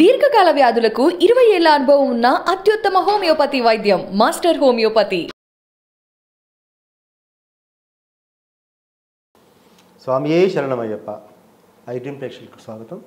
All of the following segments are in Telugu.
దీర్ఘకాల వ్యాధులకు ఇరవై ఏళ్ల అనుభవం ఉన్న అత్యుత్తమ హోమియోపతి వైద్యం మాస్టర్ హోమియోపతి స్వామియే శరణమయ్యప్ప ఐటీఎం ప్రేక్షకులకు స్వాగతం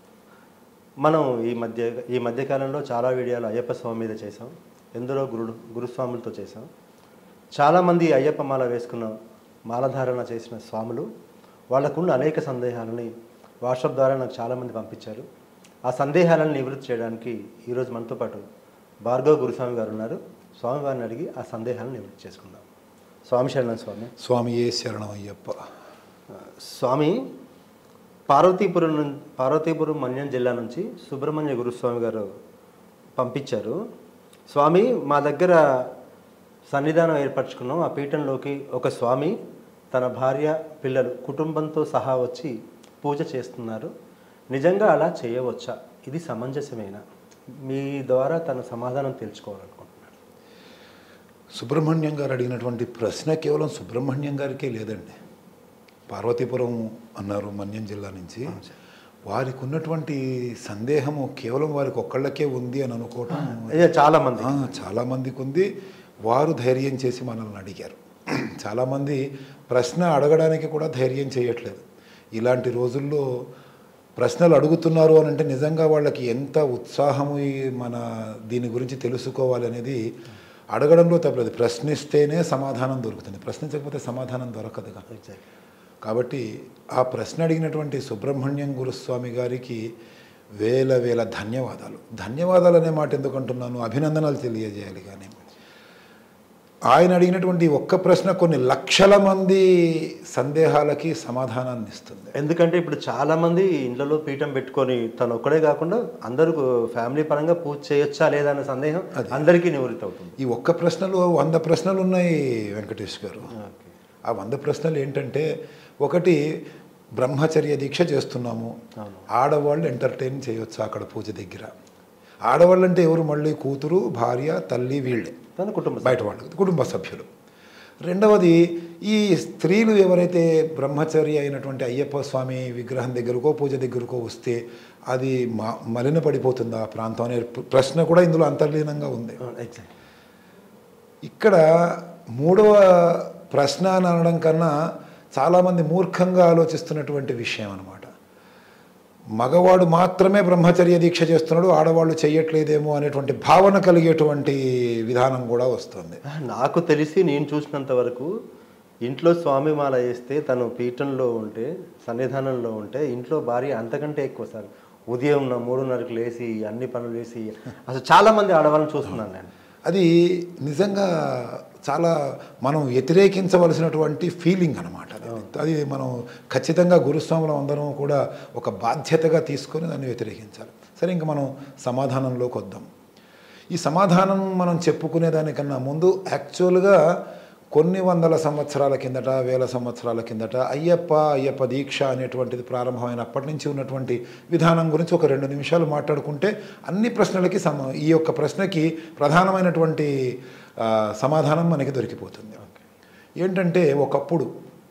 మనం ఈ మధ్య ఈ మధ్యకాలంలో చాలా వీడియోలు అయ్యప్ప స్వామి మీద చేసాం ఎందరో గురు గురుస్వాములతో చేసాం చాలామంది అయ్యప్ప మాల వేసుకున్న మాలధారణ చేసిన స్వాములు వాళ్ళకున్న అనేక సందేహాలని వాట్సాప్ ద్వారా నాకు చాలామంది పంపించారు ఆ సందేహాలను నివృత్తి చేయడానికి ఈరోజు మనతో పాటు భార్గవ్ గురుస్వామి గారు ఉన్నారు స్వామి వారిని అడిగి ఆ సందేహాలను నివృత్తి చేసుకుందాం స్వామి శరణం స్వామి స్వామియే శరణమయ్యప్ప స్వామి పార్వతీపురం నుం- పార్వతీపురం మన్యం జిల్లా నుంచి సుబ్రహ్మణ్య గురుస్వామి గారు పంపించారు స్వామి మా దగ్గర సన్నిధానం ఏర్పరచుకున్నాం ఆ పీఠంలోకి ఒక స్వామి తన భార్య పిల్లలు కుటుంబంతో సహా వచ్చి పూజ చేస్తున్నారు నిజంగా అలా చేయవచ్చా ఇది సమంజసమేనా మీ ద్వారా తన సమాధానం తెలుసుకోవాలనుకుంటున్నాను సుబ్రహ్మణ్యం గారు అడిగినటువంటి ప్రశ్న కేవలం సుబ్రహ్మణ్యం గారికే లేదండి పార్వతీపురం అన్నారు మన్యం జిల్లా నుంచి వారికి ఉన్నటువంటి సందేహము కేవలం వారికి ఒక్కళ్ళకే ఉంది అని అనుకోవటం ఇదే చాలా మంది ఆ, చాలా మందికి ఉంది వారు ధైర్యం చేసి మనల్ని అడిగారు చాలామంది ప్రశ్న అడగడానికి కూడా ధైర్యం చేయట్లేదు ఇలాంటి రోజుల్లో ప్రశ్నలు అడుగుతున్నారు అని అంటే నిజంగా వాళ్ళకి ఎంత ఉత్సాహము ఈ మన దీని గురించి తెలుసుకోవాలి అనేది అడగడంలో తప్పలేదు ప్రశ్నిస్తేనే సమాధానం దొరుకుతుంది ప్రశ్నించకపోతే సమాధానం దొరకదుగా Exactly. కాబట్టి ఆ ప్రశ్న అడిగినటువంటి సుబ్రహ్మణ్యం గురుస్వామి గారికి వేల వేల ధన్యవాదాలు ధన్యవాదాలు అనే మాట ఎందుకు అంటున్నాను అభినందనలు తెలియజేయాలి కానీ ఆయన అడిగినటువంటి ఒక్క ప్రశ్న కొన్ని లక్షల మంది సందేహాలకి సమాధానాన్ని ఇస్తుంది ఎందుకంటే ఇప్పుడు చాలా మంది ఇంట్లో పీఠం పెట్టుకొని తను ఒక్కడే కాకుండా అందరూ ఫ్యామిలీ పరంగా పూజ చేయొచ్చా లేదా అనే సందేహం అందరికీ నివృత్తి అవుతుంది ఈ ఒక్క ప్రశ్నలో వంద ప్రశ్నలు ఉన్నాయి వెంకటేష్ గారు ఆ వంద ప్రశ్నలు ఏంటంటే ఒకటి బ్రహ్మచర్య దీక్ష చేస్తున్నాము ఆడవాళ్ళు ఎంటర్టైన్ చేయొచ్చు అక్కడ పూజ దగ్గర ఆడవాళ్ళు అంటే ఎవరు మళ్ళీ కూతురు భార్య తల్లి వీళ్ళే తన కుటుంబ బయట వాళ్ళు కుటుంబ సభ్యులు రెండవది ఈ స్త్రీలు ఎవరైతే బ్రహ్మచర్య అయినటువంటి అయ్యప్ప స్వామి విగ్రహం దగ్గరకో పూజ దగ్గరకో వస్తే అది మా మలిన పడిపోతుందా ఆ ప్రాంతం అనే ప్రశ్న కూడా ఇందులో అంతర్లీనంగా ఉంది ఎగ్జాక్ట్ ఇక్కడ మూడవ ప్రశ్న అని అనడం కన్నా చాలామంది మూర్ఖంగా ఆలోచిస్తున్నటువంటి విషయం అనమాట మగవాడు మాత్రమే బ్రహ్మచర్య దీక్ష చేస్తున్నాడు ఆడవాళ్ళు చేయట్లేదేమో అనేటువంటి భావన కలిగేటువంటి విధానం కూడా వస్తుంది నాకు తెలిసి నేను చూసినంత వరకు ఇంట్లో స్వామి మాల వేస్తే తను పీఠంలో ఉంటే సన్నిధానంలో ఉంటే ఇంట్లో భార్య అంతకంటే ఎక్కువ సార్ ఉదయం నా మూడున్నరకు లేచి అన్ని పనులు చేసి అసలు చాలా మంది ఆడవాళ్ళని చూస్తున్నాను నేను అది నిజంగా చాలా మనం వ్యతిరేకించవలసినటువంటి ఫీలింగ్ అనమాట అది. అది మనం ఖచ్చితంగా గురుస్వాములం అందరం కూడా ఒక బాధ్యతగా తీసుకొని దాన్ని వ్యతిరేకించాలి సరే ఇంకా మనం సమాధానంలోకి వద్దాం ఈ సమాధానం మనం చెప్పుకునే దానికన్నా ముందు యాక్చువల్గా కొన్ని వందల సంవత్సరాల కిందట వేల సంవత్సరాల కిందట అయ్యప్ప అయ్యప్ప దీక్ష అనేటువంటిది ప్రారంభమైనప్పటి నుంచి ఉన్నటువంటి విధానం గురించి ఒక రెండు నిమిషాలు మాట్లాడుకుంటే అన్ని ప్రశ్నలకి సమ ఈ యొక్క ప్రశ్నకి ప్రధానమైనటువంటి ఆ, సమాధానం మనకి దొరికిపోతుంది ఏంటంటే ఒకప్పుడు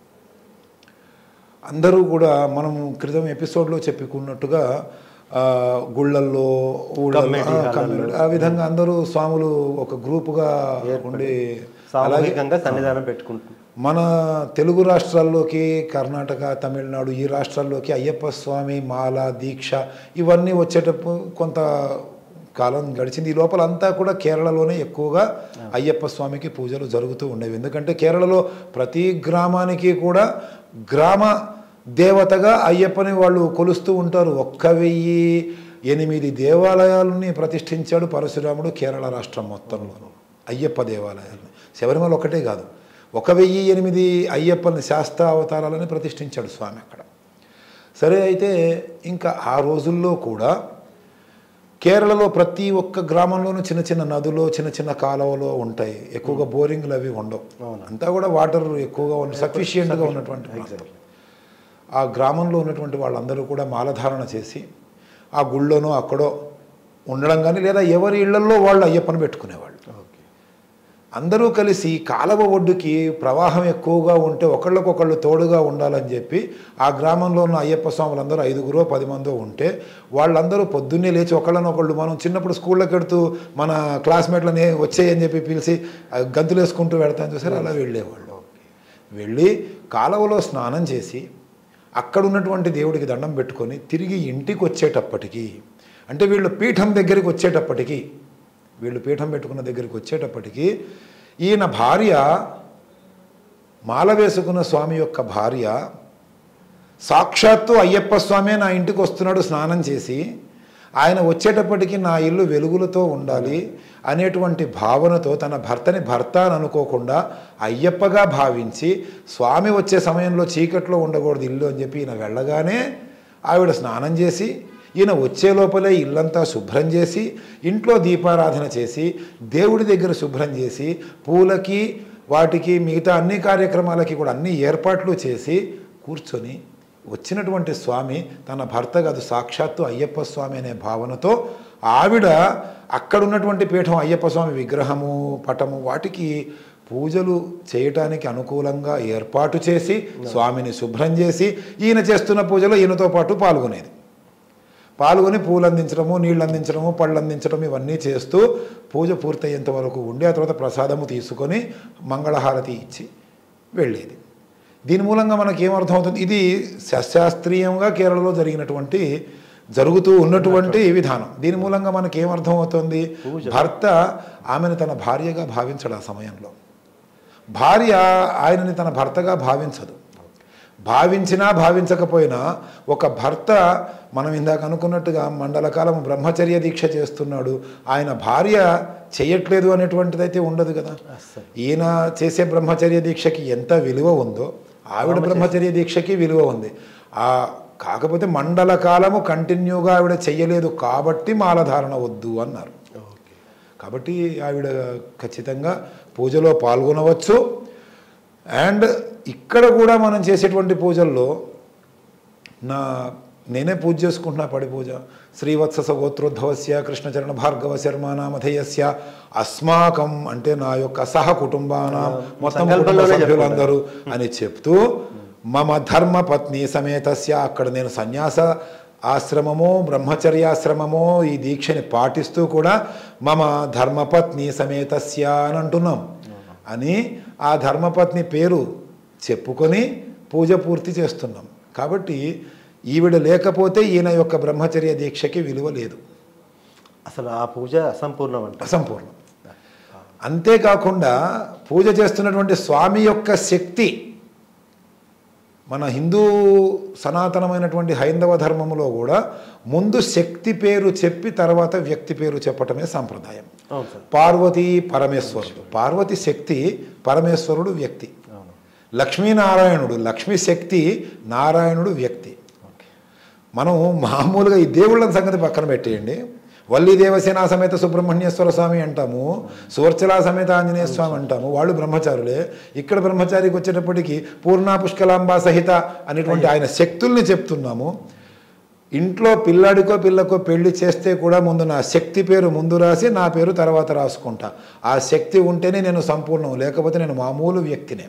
అందరూ కూడా మనం క్రితం ఎపిసోడ్లో చెప్పుకున్నట్టుగా ఆ, గుళ్ళల్లో ఊళ్ళల్లో, Community ఆ, హాళ్ళల్లో. community, ఆ విధంగా అందరూ స్వాములు ఒక గ్రూపుగా ఉండి సామూహికంగా సన్నిధానం పెట్టుకుంటున్నాను మన తెలుగు రాష్ట్రాల్లోకి కర్ణాటక తమిళనాడు ఈ రాష్ట్రాల్లోకి అయ్యప్ప స్వామి మాల దీక్ష ఇవన్నీ వచ్చేటప్పుడు కొంత కాలం గడిచింది ఈ లోపల అంతా కూడా కేరళలోనే ఎక్కువగా అయ్యప్ప స్వామికి పూజలు జరుగుతూ ఉండేవి ఎందుకంటే కేరళలో ప్రతి గ్రామానికి కూడా గ్రామ దేవతగా అయ్యప్పని వాళ్ళు కొలుస్తూ ఉంటారు ఒక్క వెయ్యి ఎనిమిది దేవాలయాలని ప్రతిష్ఠించాడు పరశురాముడు కేరళ రాష్ట్రం మొత్తంలోనూ అయ్యప్ప దేవాలయాలని శబరిమల ఒకటే కాదు ఒక వెయ్యి ఎనిమిది అయ్యప్పని శాస్త్ర అవతారాలని ప్రతిష్ఠించాడు స్వామి అక్కడ సరే అయితే ఇంకా ఆ రోజుల్లో కూడా కేరళలో ప్రతి ఒక్క గ్రామంలోనూ చిన్న చిన్న నదులు చిన్న చిన్న కాలువలో ఉంటాయి ఎక్కువగా బోరింగ్లు అవి ఉండవు అంతా కూడా వాటర్ ఎక్కువగా ఉన్న సఫిషియెంట్గా ఉన్నటువంటి ప్రాంతం. ఆ గ్రామంలో ఉన్నటువంటి వాళ్ళందరూ కూడా మాలధారణ చేసి ఆ గుళ్ళోనో అక్కడో ఉండడం కానీ లేదా ఎవరి ఇళ్లలో వాళ్ళు అయ్యప్పని పెట్టుకునేవాళ్ళు ఓకే అందరూ కలిసి కాలవ ఒడ్డుకి ప్రవాహం ఎక్కువగా ఉంటే ఒకళ్ళకొకళ్ళు తోడుగా ఉండాలని చెప్పి ఆ గ్రామంలో ఉన్న అయ్యప్ప స్వాములందరూ ఐదుగురో పది మందో ఉంటే వాళ్ళందరూ పొద్దున్నే లేచి ఒకళ్ళనొకళ్ళు మనం చిన్నప్పుడు స్కూళ్ళకి వెడుతూ మన క్లాస్మేట్లని వచ్చేయని చెప్పి పిలిచి ఆ గంతులు వేసుకుంటూ వెడతాను చూసారు అలా వెళ్ళేవాళ్ళు వెళ్ళి కాలువలో స్నానం చేసి అక్కడ ఉన్నటువంటి దేవుడికి దండం పెట్టుకొని తిరిగి ఇంటికి వచ్చేటప్పటికి అంటే వీళ్ళు పీఠం దగ్గరికి వచ్చేటప్పటికి వీళ్ళు పీఠం పెట్టుకున్న దగ్గరికి వచ్చేటప్పటికి ఈయన భార్య మాల వేసుకున్న స్వామి యొక్క భార్య సాక్షాత్తు అయ్యప్ప స్వామి నా ఇంటికి వస్తున్నాడు స్నానం చేసి ఆయన వచ్చేటప్పటికి నా ఇల్లు వెలుగులతో ఉండాలి అనేటువంటి భావనతో తన భర్తని భర్త అని అనుకోకుండా అయ్యప్పగా భావించి స్వామి వచ్చే సమయంలో చీకట్లో ఉండకూడదు ఇల్లు అని చెప్పి ఈయన వెళ్ళగానే ఆవిడ స్నానం చేసి ఈయన వచ్చే లోపలే ఇల్లంతా శుభ్రం చేసి ఇంట్లో దీపారాధన చేసి దేవుడి దగ్గర శుభ్రం చేసి పూలకి వాటికి మిగతా అన్ని కార్యక్రమాలకి కూడా అన్ని ఏర్పాట్లు చేసి కూర్చొని వచ్చినటువంటి స్వామి తన భర్త కాదు సాక్షాత్తు అయ్యప్ప స్వామి అనే భావనతో ఆవిడ అక్కడ ఉన్నటువంటి పీఠం అయ్యప్ప స్వామి విగ్రహము పటము వాటికి పూజలు చేయటానికి అనుకూలంగా ఏర్పాటు చేసి స్వామిని శుభ్రం చేసి ఈయన చేస్తున్న పూజలో ఈయనతో పాటు పాల్గొనేది పాల్గొని పూలు అందించడము నీళ్ళు అందించడము పళ్ళు అందించడం ఇవన్నీ చేస్తూ పూజ పూర్తయ్యేంత వరకు ఉండి ఆ తర్వాత ప్రసాదము తీసుకొని మంగళహారతి ఇచ్చి వెళ్ళేది దీని మూలంగా మనకి ఏమర్థమవుతుంది ఇది శాస్త్రీయంగా కేరళలో జరిగినటువంటి జరుగుతూ ఉన్నటువంటి విధానం దీని మూలంగా మనకి ఏమర్థమవుతుంది భర్త ఆమెను తన భార్యగా భావించడు ఆ సమయంలో భార్య ఆయనని తన భర్తగా భావించదు భావించినా భావించకపోయినా ఒక భర్త మనం ఇందాక అనుకున్నట్టుగా మండల కాలం బ్రహ్మచర్య దీక్ష చేస్తున్నాడు ఆయన భార్య చేయట్లేదు అనేటువంటిదైతే ఉండదు కదా అస్సలు. ఈయన చేసే బ్రహ్మచర్య దీక్షకి ఎంత విలువ ఉందో ఆవిడ బ్రహ్మచర్య దీక్షకి విలువ ఉంది ఆ కాకపోతే మండల కాలము కంటిన్యూగా ఆవిడ చెయ్యలేదు కాబట్టి మాలధారణ వద్దు అన్నారు కాబట్టి ఆవిడ ఖచ్చితంగా పూజలో పాల్గొనవచ్చు అండ్ ఇక్కడ కూడా మనం చేసేటువంటి పూజల్లో నా నేనే పూజ చేసుకుంటున్నా పడి పూజ శ్రీవత్స గోత్రోద్భవస్య కృష్ణచరణ భార్గవ శర్మ నామధేయస్య అస్మాకం అంటే నా యొక్క సహ కుటుంబానం మొత్తం కుటుంబ సంకల్పంలోనే సభ్యులందరూ అని చెప్తూ మమ ధర్మ పత్ని సమేతస్య అక్కడ నేను సన్యాస ఆశ్రమము బ్రహ్మచర్యాశ్రమము ఈ దీక్షని పాటిస్తూ కూడా మమ ధర్మపత్ని సమేతస్య అని అంటున్నాం అని ఆ ధర్మపత్ని పేరు చెప్పుకొని పూజ పూర్తి చేస్తున్నాం కాబట్టి ఈవిడ లేకపోతే ఈయన యొక్క బ్రహ్మచర్య దీక్షకి విలువ లేదు అసలు ఆ పూజ అసంపూర్ణం అంట అసంపూర్ణం అంతేకాకుండా పూజ చేస్తున్నటువంటి స్వామి యొక్క శక్తి మన హిందూ సనాతనమైనటువంటి హైందవ ధర్మములో కూడా ముందు శక్తి పేరు చెప్పి తర్వాత వ్యక్తి పేరు చెప్పటమే సాంప్రదాయం అవును సార్ పార్వతి పరమేశ్వరుడు పార్వతి శక్తి పరమేశ్వరుడు వ్యక్తి అవును లక్ష్మీనారాయణుడు లక్ష్మీ శక్తి నారాయణుడు వ్యక్తి ఓకే మనం మామూలుగా ఈ దేవుళ్ళ సంగతి పక్కన పెట్టేయండి వల్లి దేవసేన సమేత సుబ్రహ్మణ్యేశ్వర స్వామి అంటాము సువర్చలా సమేత ఆంజనేయ స్వామి అంటాము వాళ్ళు బ్రహ్మచారులే ఇక్కడ బ్రహ్మచారికి వచ్చేటప్పటికి పూర్ణ పుష్కలాంబ సహిత అనేటువంటి ఆయన శక్తుల్ని చెప్తున్నాము ఇంట్లో పిల్లాడికో పిల్లకో పెళ్లి చేస్తే కూడా ముందు నా శక్తి పేరు ముందు రాసి నా పేరు తర్వాత రాసుకుంటా ఆ శక్తి ఉంటేనే నేను సంపూర్ణం లేకపోతే నేను మామూలు వ్యక్తినే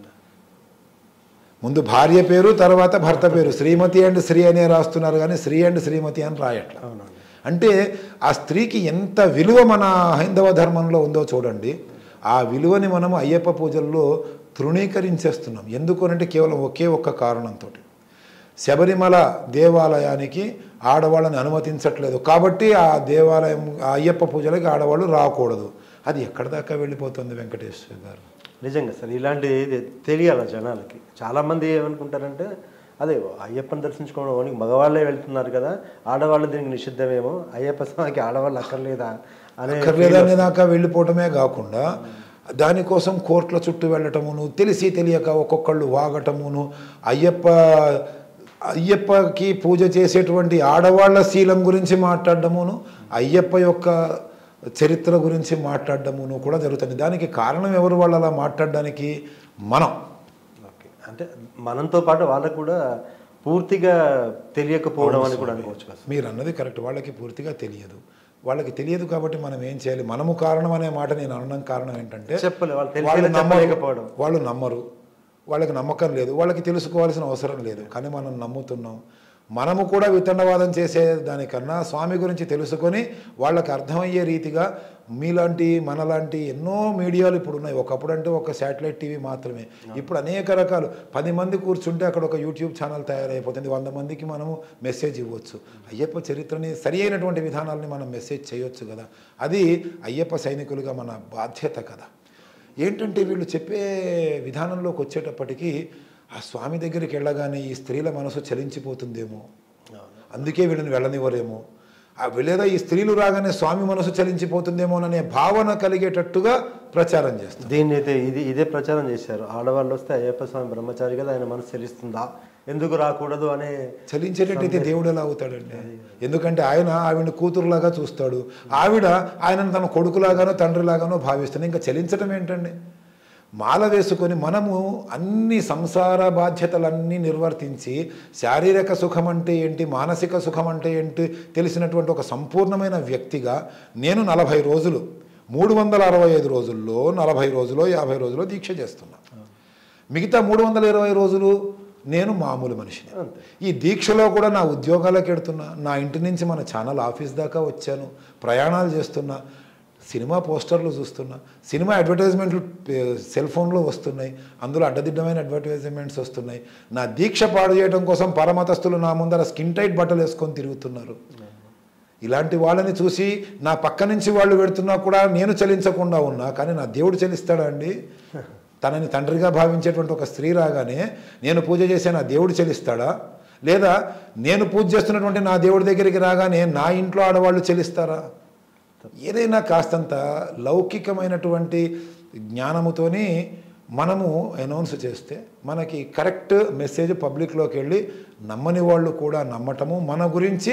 ముందు భార్య పేరు తర్వాత భర్త పేరు శ్రీమతి అండ్ శ్రీ అనే రాస్తున్నారు కానీ శ్రీ అండ్ శ్రీమతి అని రాయట్ల అవునండి అంటే ఆ స్త్రీకి ఎంత విలువ మన హైందవ ధర్మంలో ఉందో చూడండి ఆ విలువని మనము అయ్యప్ప పూజల్లో తృణీకరించేస్తున్నాం ఎందుకు అంటే కేవలం ఒకే ఒక్క కారణంతో శబరిమల దేవాలయానికి ఆడవాళ్ళని అనుమతించట్లేదు కాబట్టి ఆ దేవాలయం ఆ అయ్యప్ప పూజలకి ఆడవాళ్ళు రాకూడదు అది ఎక్కడి దాకా వెళ్ళిపోతుంది వెంకటేశ్వర గారు నిజంగా సార్ ఇలాంటి తెలియాలి జనాలకి చాలామంది ఏమనుకుంటారంటే అదే అయ్యప్పని దర్శించుకోవడం ఓన్లీ మగవాళ్ళే వెళ్తున్నారు కదా ఆడవాళ్ళు దీనికి నిషిద్ధమేమో అయ్యప్ప స్వామికి ఆడవాళ్ళు అక్కర్లేదా అనే అక్కర్లేదనే దాకా వెళ్ళిపోవటమే కాకుండా దానికోసం కోర్టుల చుట్టూ వెళ్ళటమును తెలిసి తెలియక ఒక్కొక్కళ్ళు వాగటమును అయ్యప్ప అయ్యప్పకి పూజ చేసేటువంటి ఆడవాళ్ళ శీలం గురించి మాట్లాడటమును అయ్యప్ప యొక్క చరిత్ర గురించి మాట్లాడటమును కూడా జరుగుతుంది దానికి కారణం ఎవరు వాళ్ళు అలా మాట్లాడడానికి మనం ఓకే అంటే మనంతో పాటు వాళ్ళకు కూడా పూర్తిగా తెలియకపోవడం అని కూడా అనుకోవచ్చు కదా మీరు అన్నది కరెక్ట్ వాళ్ళకి పూర్తిగా తెలియదు వాళ్ళకి తెలియదు కాబట్టి మనం ఏం చేయాలి మనము కారణం అనే మాట నేను అనడం కారణం ఏంటంటే చెప్పలే వాళ్ళు తెలిసి వాళ్ళు నమ్మరు చెప్పలేకపోవడం వాళ్ళు నమ్మరు వాళ్ళకి నమ్మకం లేదు వాళ్ళకి తెలుసుకోవాల్సిన అవసరం లేదు కానీ మనం నమ్ముతున్నాం మనము కూడా వితండవాదం చేసే దానికన్నా స్వామి గురించి తెలుసుకొని వాళ్ళకి అర్థమయ్యే రీతిగా మీలాంటి మనలాంటి ఎన్నో మీడియాలు ఇప్పుడు ఉన్నాయి ఒకప్పుడు అంటే ఒక శాటిలైట్ టీవీ మాత్రమే ఇప్పుడు అనేక రకాలు పది మంది కూర్చుంటే అక్కడ ఒక యూట్యూబ్ ఛానల్ తయారైపోతుంది వంద మందికి మనము మెసేజ్ ఇవ్వచ్చు అయ్యప్ప చరిత్రని సరి అయినటువంటి విధానాలని మనం మెసేజ్ చేయొచ్చు కదా అది అయ్యప్ప సైనికులుగా మన బాధ్యత కదా ఏంటంటే వీళ్ళు చెప్పే విధానంలోకి వచ్చేటప్పటికీ ఆ స్వామి దగ్గరికి వెళ్ళగానే ఈ స్త్రీల మనసు చలించిపోతుందేమో అందుకే వీళ్ళని వెళ్ళనివ్వరేమో ఆ లేదా ఈ స్త్రీలు రాగానే స్వామి మనసు చలించిపోతుందేమోననే భావన కలిగేటట్టుగా ప్రచారం చేస్తారు దీన్ని అయితే ఇది ఇదే ప్రచారం చేశారు ఆడవాళ్ళు వస్తే అయ్యప్ప స్వామి బ్రహ్మచారి కదా ఆయన మనసు చెల్లిస్తుందా ఎందుకు రాకూడదు అనే చలించేటట్టయితే దేవుడు ఎలా అవుతాడండి ఎందుకంటే ఆయన ఆవిడ కూతురులాగా చూస్తాడు ఆవిడ ఆయనను తన కొడుకులాగానో తండ్రిలాగానో భావిస్తుంది ఇంకా చలించడం ఏంటండి మాల వేసుకొని మనము అన్ని సంసార బాధ్యతలన్నీ నిర్వర్తించి శారీరక సుఖం అంటే ఏంటి మానసిక సుఖం అంటే ఏంటి తెలిసినటువంటి ఒక సంపూర్ణమైన వ్యక్తిగా నేను నలభై రోజులు మూడు వందల అరవై ఐదు రోజుల్లో నలభై రోజులో యాభై రోజులో దీక్ష చేస్తున్నా మిగతా మూడు వందల ఇరవై రోజులు నేను మామూలు మనిషిని అంతే. ఈ దీక్షలో కూడా నా ఉద్యోగాలకు ఎడుతున్నా నా ఇంటి నుంచి మన ఛానల్ ఆఫీస్ దాకా వచ్చాను ప్రయాణాలు చేస్తున్నా సినిమా పోస్టర్లు చూస్తున్నా సినిమా అడ్వర్టైజ్మెంట్లు ఏ, సెల్ ఫోన్లో వస్తున్నాయి అందులో అడ్డదిడ్డమైన అడ్వర్టైజ్మెంట్స్ వస్తున్నాయి నా దీక్ష పాడు చేయడం కోసం పరమతస్తులు నా ముందర స్కిన్ టైట్ బట్టలు వేసుకొని తిరుగుతున్నారు ఇలాంటి వాళ్ళని చూసి నా పక్క నుంచి వాళ్ళు పెడుతున్నా కూడా నేను చలించకుండా ఉన్నా కానీ నా దేవుడు చలిస్తాడా అండి తనని తండ్రిగా భావించేటువంటి ఒక స్త్రీ రాగానే నేను పూజ చేసే నా దేవుడు చెల్లిస్తాడా లేదా నేను పూజ చేస్తున్నటువంటి నా దేవుడి దగ్గరికి రాగానే నా ఇంట్లో ఆడవాళ్ళు చెల్లిస్తారా ఏదైనా కాస్తంత లౌకికమైనటువంటి జ్ఞానముతోని మనము అనౌన్స్ చేస్తే మనకి కరెక్ట్ మెసేజ్ పబ్లిక్లోకి వెళ్ళి నమ్మని వాళ్ళు కూడా నమ్మటము మన గురించి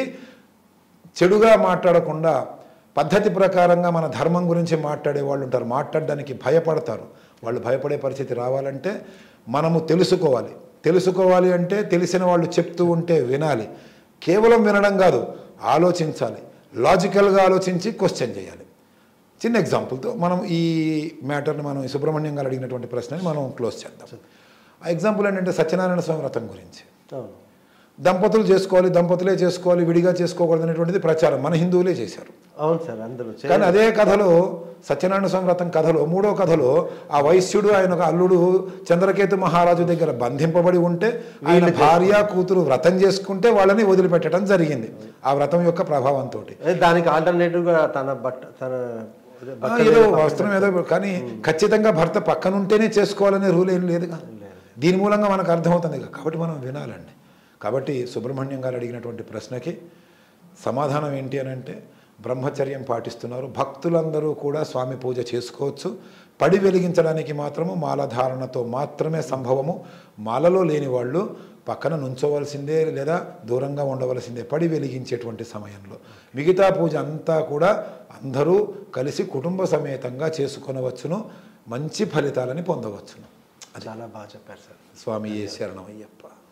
చెడుగా మాట్లాడకుండా పద్ధతి ప్రకారంగా మన ధర్మం గురించి మాట్లాడే వాళ్ళు ఉంటారు మాట్లాడడానికి భయపడతారు వాళ్ళు భయపడే పరిస్థితి రావాలంటే మనము తెలుసుకోవాలి తెలుసుకోవాలి అంటే తెలిసిన వాళ్ళు చెప్తూ ఉంటే వినాలి కేవలం వినడం కాదు ఆలోచించాలి లాజికల్గా ఆలోచించి క్వశ్చన్ చేయాలి చిన్న ఎగ్జాంపుల్తో మనం ఈ మ్యాటర్ని మనం ఈ సుబ్రహ్మణ్యం గారు అడిగినటువంటి ప్రశ్నని మనం క్లోజ్ చేద్దాం ఆ ఎగ్జాంపుల్ ఏంటంటే సత్యనారాయణ స్వామి వ్రతం గురించి అవును దంపతులు చేసుకోవాలి దంపతులే చేసుకోవాలి విడిగా చేసుకోకూడదు అనేటువంటిది ప్రచారం మన హిందువులే చేశారు అవును సార్ అందరూ చే- కానీ అదే కథలో సత్యనారాయణ స్వామి వ్రతం కథలో మూడో కథలో ఆ వైశ్యుడు ఆయన ఒక అల్లుడు చంద్రకేతు మహారాజు దగ్గర బంధింపబడి ఉంటే ఆయన భార్య కూతురు వ్రతం చేసుకుంటే వాళ్ళని వదిలిపెట్టడం జరిగింది ఆ వ్రతం యొక్క ప్రభావంతో అదే దానికి ఆల్టర్నేటివ్ గా తన బట్ట తన బట్ట ఏదో వస్త్రం ఏదో కానీ ఖచ్చితంగా భర్త పక్కనుంటేనే చేసుకోవాలనే రూల్ ఏం లేదుగా దీని మూలంగా మనకు అర్థమవుతుంది కదా. కాబట్టి మనం వినాలండి కాబట్టి సుబ్రహ్మణ్యం గారు అడిగినటువంటి ప్రశ్నకి సమాధానం ఏంటి అని అంటే బ్రహ్మచర్యం పాటిస్తున్నారు భక్తులందరూ కూడా స్వామి పూజ చేసుకోవచ్చు పడి వెలిగించడానికి మాత్రము మాలధారణతో మాత్రమే సంభవము మాలలో లేని వాళ్ళు పక్కన నుంచోవలసిందే లేదా దూరంగా ఉండవలసిందే పడి వెలిగించేటువంటి సమయంలో మిగతా పూజ అంతా కూడా అందరూ కలిసి కుటుంబ సమేతంగా చేసుకొనవచ్చును మంచి ఫలితాలని పొందవచ్చును చాలా బాగా చెప్పారు సార్ స్వామి శరణమయ్యప్ప